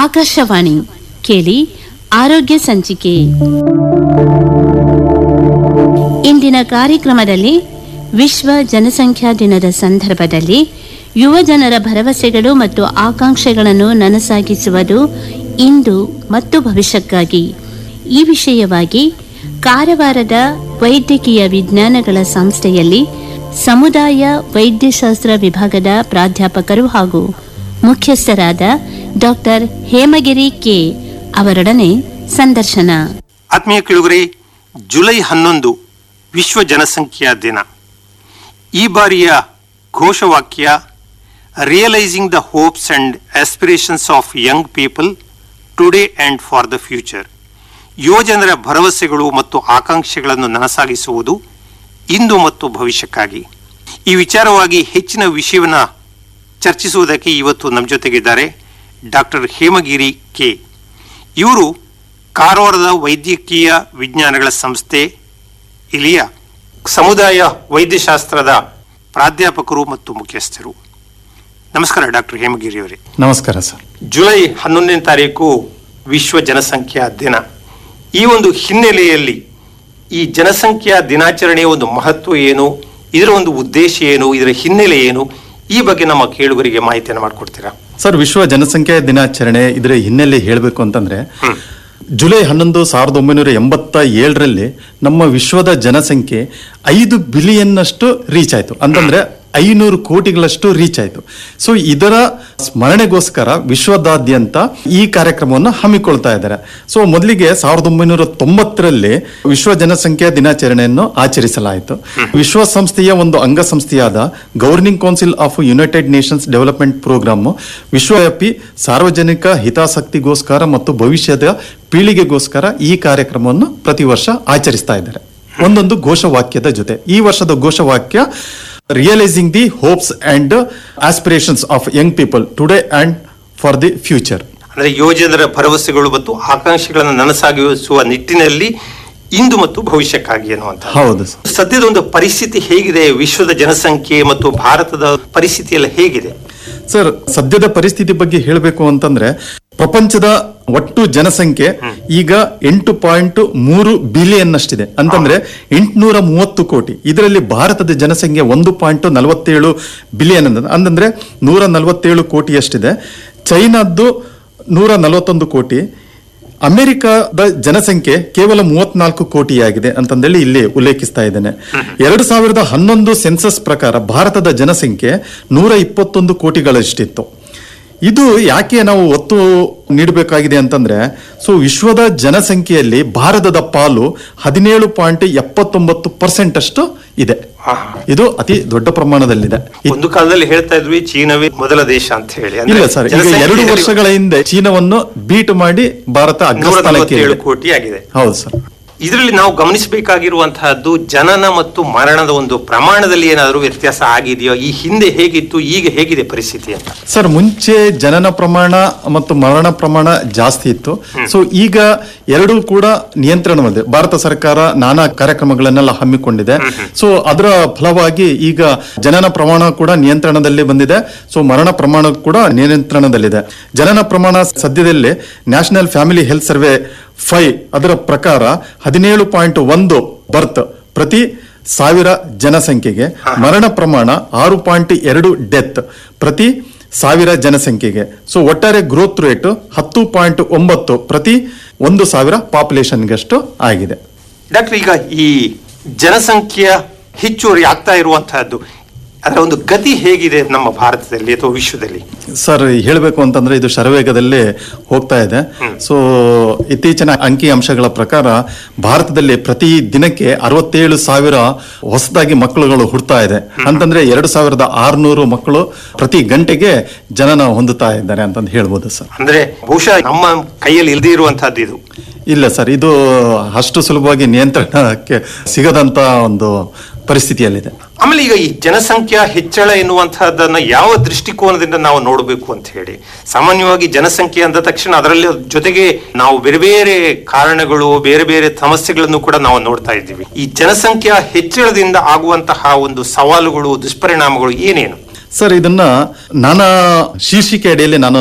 ಆಕಾಶವಾಣಿ ಕೇಳಿ ಆರೋಗ್ಯ ಸಂಚಿಕೆ ಇಂದಿನ ಕಾರ್ಯಕ್ರಮದಲ್ಲಿ ವಿಶ್ವ ಜನಸಂಖ್ಯಾ ದಿನದ ಸಂದರ್ಭದಲ್ಲಿ ಯುವ ಜನರ ಭರವಸೆಗಳು ಮತ್ತು ಆಕಾಂಕ್ಷೆಗಳನ್ನು ನನಸಾಗಿಸುವುದು ಇಂದು ಮತ್ತು ಭವಿಷ್ಯಕ್ಕಾಗಿ ಈ ವಿಷಯವಾಗಿ ಕಾರವಾರದ ವೈದ್ಯಕೀಯ ವಿಜ್ಞಾನಗಳ ಸಂಸ್ಥೆಯಲ್ಲಿ ಸಮುದಾಯ ವೈದ್ಯಶಾಸ್ತ್ರ ವಿಭಾಗದ ಪ್ರಾಧ್ಯಾಪಕರು ಹಾಗೂ ಮುಖ್ಯಸ್ಥರಾದ ಡಾಕ್ಟರ್ ಹೇಮಗಿರಿ ಕೆ ಅವರೊಡನೆ ಸಂದರ್ಶನ ಆತ್ಮೀಯ ಕೇಳುಗರೆ ಜುಲೈ ಹನ್ನೊಂದು ವಿಶ್ವ ಜನಸಂಖ್ಯಾ ದಿನ ಈ ಬಾರಿಯ ಘೋಷವಾಕ್ಯ realizing the hopes and aspirations of young people today and for the future ಯುವಜನರ ಭರವಸೆಗಳು ಮತ್ತು ಆಕಾಂಕ್ಷೆಗಳನ್ನು ನನಸಾಗಿಸುವುದು ಇಂದು ಮತ್ತು ಭವಿಷ್ಯಕ್ಕಾಗಿ ಈ ವಿಚಾರವಾಗಿ ಹೆಚ್ಚಿನ ವಿಷಯವನ್ನು ಚರ್ಚಿಸುವುದಕ್ಕೆ ಇವತ್ತು ನಮ್ಮ ಜೊತೆಗಿದ್ದಾರೆ ಡಾಕ್ಟರ್ ಹೇಮಗಿರಿ ಕೆ ಇವರು ಕಾರವಾರದ ವೈದ್ಯಕೀಯ ವಿಜ್ಞಾನಗಳ ಸಂಸ್ಥೆ ಇಲ್ಲಿಯ ಸಮುದಾಯ ವೈದ್ಯಶಾಸ್ತ್ರದ ಪ್ರಾಧ್ಯಾಪಕರು ಮತ್ತು ಮುಖ್ಯಸ್ಥರು ನಮಸ್ಕಾರ ಡಾಕ್ಟರ್ ಹೇಮಗಿರಿ ಅವರೇ ನಮಸ್ಕಾರ ಸರ್ ಜುಲೈ ಹನ್ನೊಂದನೇ ತಾರೀಕು ವಿಶ್ವ ಜನಸಂಖ್ಯಾ ದಿನ ಈ ಒಂದು ಹಿನ್ನೆಲೆಯಲ್ಲಿ ಈ ಜನಸಂಖ್ಯಾ ದಿನಾಚರಣೆಯ ಒಂದು ಮಹತ್ವ ಏನು ಇದರ ಒಂದು ಉದ್ದೇಶ ಏನು ಇದರ ಹಿನ್ನೆಲೆ ಏನು ಈ ಬಗ್ಗೆ ನಮ್ಮ ಕೇಳುಗರಿಗೆ ಮಾಹಿತಿಯನ್ನು ಮಾಡಿಕೊಡ್ತೀರಾ ಸರ್ ವಿಶ್ವ ಜನಸಂಖ್ಯಾ ದಿನಾಚರಣೆ ಇದರ ಹಿನ್ನೆಲೆ ಹೇಳಬೇಕು ಅಂತಂದ್ರೆ ಜುಲೈ ಹನ್ನೊಂದು ಸಾವಿರದ ಒಂಬೈನೂರ ಎಂಬತ್ತ ಏಳರಲ್ಲಿ ನಮ್ಮ ವಿಶ್ವದ ಜನಸಂಖ್ಯೆ ಐದು ಬಿಲಿಯನ್ನಷ್ಟು ರೀಚ್ ಆಯ್ತು ಅಂತಂದ್ರೆ ಐನೂರು ಕೋಟಿಗಳಷ್ಟು ರೀಚ್ ಆಯ್ತು ಸೊ ಇದರ ಸ್ಮರಣೆಗೋಸ್ಕರ ವಿಶ್ವದಾದ್ಯಂತ ಈ ಕಾರ್ಯಕ್ರಮವನ್ನು ಹಮ್ಮಿಕೊಳ್ತಾ ಇದ್ದಾರೆ ಸೊ ಮೊದಲಿಗೆ ಸಾವಿರದ ಒಂಬೈನೂರ ತೊಂಬತ್ತರಲ್ಲಿ ವಿಶ್ವ ಜನಸಂಖ್ಯಾ ದಿನಾಚರಣೆಯನ್ನು ಆಚರಿಸಲಾಯಿತು ವಿಶ್ವಸಂಸ್ಥೆಯ ಒಂದು ಅಂಗಸಂಸ್ಥೆಯಾದ governing council of United Nations development programme ವಿಶ್ವವ್ಯಾಪಿ ಸಾರ್ವಜನಿಕ ಹಿತಾಸಕ್ತಿಗೋಸ್ಕರ ಮತ್ತು ಭವಿಷ್ಯದ ಪೀಳಿಗೆಗೋಸ್ಕರ ಈ ಕಾರ್ಯಕ್ರಮವನ್ನು ಪ್ರತಿ ವರ್ಷ ಆಚರಿಸ್ತಾ ಇದ್ದಾರೆ ಒಂದೊಂದು ಘೋಷವಾಕ್ಯದ ಜೊತೆ ಈ ವರ್ಷದ ಘೋಷವಾಕ್ಯ realizing the hopes and aspirations of young people today and for the future ಅಂದ್ರೆ ಯುವಜನರ ಭರವಸೆಗಳು ಮತ್ತು ಆಕಾಂಕ್ಷೆಗಳನ್ನು ನನಸಾಗಿಸುವ ನಿಟ್ಟಿನಲ್ಲಿ ಇಂದು ಮತ್ತು ಭವಿಷ್ಯಕ್ಕಾಗಿ ಅನ್ನುವಂಥ ಹೌದು ಸರ್ ಸದ್ಯದ ಒಂದು ಪರಿಸ್ಥಿತಿ ಹೇಗಿದೆ ವಿಶ್ವದ ಜನಸಂಖ್ಯೆ ಮತ್ತು ಭಾರತದ ಪರಿಸ್ಥಿತಿ ಎಲ್ಲ ಹೇಗಿದೆ ಸರ್ ಸದ್ಯದ ಪರಿಸ್ಥಿತಿ ಬಗ್ಗೆ ಹೇಳಬೇಕು ಅಂತಂದ್ರೆ ಪ್ರಪಂಚದ ಒಟ್ಟು ಜನಸಂಖ್ಯೆ ಈಗ ಎಂಟು ಪಾಯಿಂಟ್ ಮೂರು ಬಿಲಿಯನ್ ಅಷ್ಟಿದೆ ಅಂತಂದ್ರೆ ಎಂಟುನೂರ ಮೂವತ್ತು ಕೋಟಿ ಇದರಲ್ಲಿ ಭಾರತದ ಜನಸಂಖ್ಯೆ ಒಂದು ಪಾಯಿಂಟ್ ನಲವತ್ತೇಳು ಬಿಲಿಯನ್ ಅಂತಂದ್ರೆ ನೂರ ನಲವತ್ತೇಳು ಕೋಟಿಯಷ್ಟಿದೆ ಚೈನಾದ್ದು ನೂರ ನಲವತ್ತೊಂದು ಕೋಟಿ ಅಮೆರಿಕದ ಜನಸಂಖ್ಯೆ ಕೇವಲ ಮೂವತ್ನಾಲ್ಕು ಕೋಟಿಯಾಗಿದೆ ಅಂತಂದೇಳಿ ಇಲ್ಲಿ ಉಲ್ಲೇಖಿಸ್ತಾ ಇದ್ದೇನೆ ಎರಡು ಸಾವಿರದ ಹನ್ನೊಂದು ಸೆನ್ಸಸ್ ಪ್ರಕಾರ ಭಾರತದ ಜನಸಂಖ್ಯೆ ನೂರ ಇಪ್ಪತ್ತೊಂದು ಕೋಟಿಗಳಷ್ಟಿತ್ತು ಇದು ಯಾಕೆ ನಾವು ಒತ್ತು ನೀಡಬೇಕಾಗಿದೆ ಅಂತಂದ್ರೆ ಸೊ ವಿಶ್ವದ ಜನಸಂಖ್ಯೆಯಲ್ಲಿ ಭಾರತದ ಪಾಲು ಹದಿನೇಳು ಪಾಯಿಂಟ್ ಎಪ್ಪತ್ತೊಂಬತ್ತು ಪರ್ಸೆಂಟ್ ಅಷ್ಟು ಇದೆ ಇದು ಅತಿ ದೊಡ್ಡ ಪ್ರಮಾಣದಲ್ಲಿದೆ ಒಂದು ಕಾಲದಲ್ಲಿ ಹೇಳ್ತಾ ಇದ್ವಿ ಚೀನವೇ ಮೊದಲ ದೇಶ ಅಂತ ಹೇಳಿ ಅಂದ್ರೆ ಇಲ್ಲ ಸರ್ ಈಗ ಎರಡು ಜನಸಂಖ್ಯೆಯಲ್ಲಿ ವರ್ಷಗಳ ಹಿಂದೆ ಚೀನಾವನ್ನು ಬೀಟ್ ಮಾಡಿ ಭಾರತ ನೂರ ಅಗ್ರಸ್ಥಾನಕ್ಕೆ ನಲವತ್ತೇಳು ಏರಿದೆ. ಕೋಟಿ ಆಗಿದೆ ಹೌದು ಸರ್ ಇದರಲ್ಲಿ ನಾವು ಗಮನಿಸಬೇಕಾಗಿರುವಂತಹದ್ದು ಜನನ ಮತ್ತು ಮರಣದ ಒಂದು ಪ್ರಮಾಣದಲ್ಲಿ ಏನಾದರೂ ವ್ಯತ್ಯಾಸ ಆಗಿದೆಯೋ ಈ ಹಿಂದೆ ಹೇಗಿತ್ತು ಈಗ ಹೇಗಿದೆ ಪರಿಸ್ಥಿತಿ ಅಂತ ಸರ್ ಮುಂಚೆ ಜನನ ಪ್ರಮಾಣ ಮತ್ತು ಮರಣ ಪ್ರಮಾಣ ಜಾಸ್ತಿ ಇತ್ತು ಸೊ ಈಗ ಎರಡೂ ಕೂಡ ನಿಯಂತ್ರಣವಿದೆ ಭಾರತ ಸರ್ಕಾರ ನಾನಾ ಕಾರ್ಯಕ್ರಮಗಳನ್ನೆಲ್ಲ ಹಮ್ಮಿಕೊಂಡಿದೆ ಸೊ ಅದರ ಫಲವಾಗಿ ಈಗ ಜನನ ಪ್ರಮಾಣ ಕೂಡ ನಿಯಂತ್ರಣದಲ್ಲಿ ಬಂದಿದೆ ಸೊ ಮರಣ ಪ್ರಮಾಣ ಕೂಡ ನಿಯಂತ್ರಣದಲ್ಲಿದೆ ಜನನ ಪ್ರಮಾಣ ಸದ್ಯದಲ್ಲಿ national family health survey five ಅದರ ಪ್ರಕಾರ ಹದಿನೇಳು ಪಾಯಿಂಟ್ ಒಂದು ಬರ್ತ್ ಪ್ರತಿ ಸಾವಿರ ಜನಸಂಖ್ಯೆಗೆ ಮರಣ ಪ್ರಮಾಣ ಆರು ಪಾಯಿಂಟ್ ಎರಡು ಡೆತ್ ಪ್ರತಿ ಸಾವಿರ ಜನಸಂಖ್ಯೆಗೆ ಸೊ ಒಟ್ಟಾರೆ ಗ್ರೋತ್ ರೇಟ್ ಹತ್ತು ಪಾಯಿಂಟ್ ಒಂಬತ್ತು ಪ್ರತಿ ಒಂದು ಸಾವಿರ ಪಾಪ್ಯುಲೇಷನ್ಗಷ್ಟು ಆಗಿದೆ ಡಾಕ್ಟರ್ ಈಗ ಈ ಜನಸಂಖ್ಯೆಯ ಹೆಚ್ಚುವರಿ ಆಗ್ತಾ ಇರುವಂತಹದ್ದು ಅದರ ಒಂದು ಗತಿ ಹೇಗಿದೆ ನಮ್ಮ ಭಾರತದಲ್ಲಿ ಅಥವಾ ವಿಶ್ವದಲ್ಲಿ ಸರ್ ಹೇಳಬೇಕು ಅಂತಂದ್ರೆ ಇದು ಶರವೇಗದಲ್ಲಿ ಹೋಗ್ತಾ ಇದೆ ಸೊ ಇತ್ತೀಚಿನ ಅಂಕಿ ಅಂಶಗಳ ಪ್ರಕಾರ ಭಾರತದಲ್ಲಿ ಪ್ರತಿ ದಿನಕ್ಕೆ ಅರವತ್ತೇಳು ಸಾವಿರ ಹೊಸದಾಗಿ ಮಕ್ಕಳುಗಳು ಹುಡ್ತಾ ಇದೆ ಅಂತಂದ್ರೆ ಎರಡು ಸಾವಿರದ ಆರುನೂರು ಮಕ್ಕಳು ಪ್ರತಿ ಗಂಟೆಗೆ ಜನನ ಹೊಂದುತ್ತಾ ಇದ್ದಾರೆ ಅಂತಂದು ಹೇಳ್ಬೋದು ಸರ್ ಅಂದ್ರೆ ಬಹುಶಃ ನಮ್ಮ ಕೈಯಲ್ಲಿ ಇಲ್ಲದೆ ಇರುವಂತಹದ್ದು ಇದು ಇಲ್ಲ ಸರ್ ಇದು ಅಷ್ಟು ಸುಲಭವಾಗಿ ನಿಯಂತ್ರಣಕ್ಕೆ ಸಿಗದಂತ ಒಂದು ಪರಿಸ್ಥಿತಿಯಲ್ಲಿದೆ ಆಮೇಲೆ ಈಗ ಈ ಜನಸಂಖ್ಯಾ ಹೆಚ್ಚಳ ಎನ್ನುವಂತಹದ್ದನ್ನ ಯಾವ ದೃಷ್ಟಿಕೋನದಿಂದ ನಾವು ನೋಡಬೇಕು ಅಂತ ಹೇಳಿ ಸಾಮಾನ್ಯವಾಗಿ ಜನಸಂಖ್ಯೆ ಅಂದ ತಕ್ಷಣ ಅದರಲ್ಲಿ ಜೊತೆಗೆ ನಾವು ಬೇರೆ ಬೇರೆ ಕಾರಣಗಳು ಬೇರೆ ಬೇರೆ ಸಮಸ್ಯೆಗಳನ್ನು ಕೂಡ ನಾವು ನೋಡ್ತಾ ಇದ್ದೀವಿ ಈ ಜನಸಂಖ್ಯಾ ಹೆಚ್ಚಳದಿಂದ ಆಗುವಂತಹ ಒಂದು ಸವಾಲುಗಳು ದುಷ್ಪರಿಣಾಮಗಳು ಏನೇನು ಸರ್ ಇದನ್ನ ನಾನಾ ಶೀರ್ಷಿಕೆ ಅಡಿಯಲ್ಲಿ ನಾನು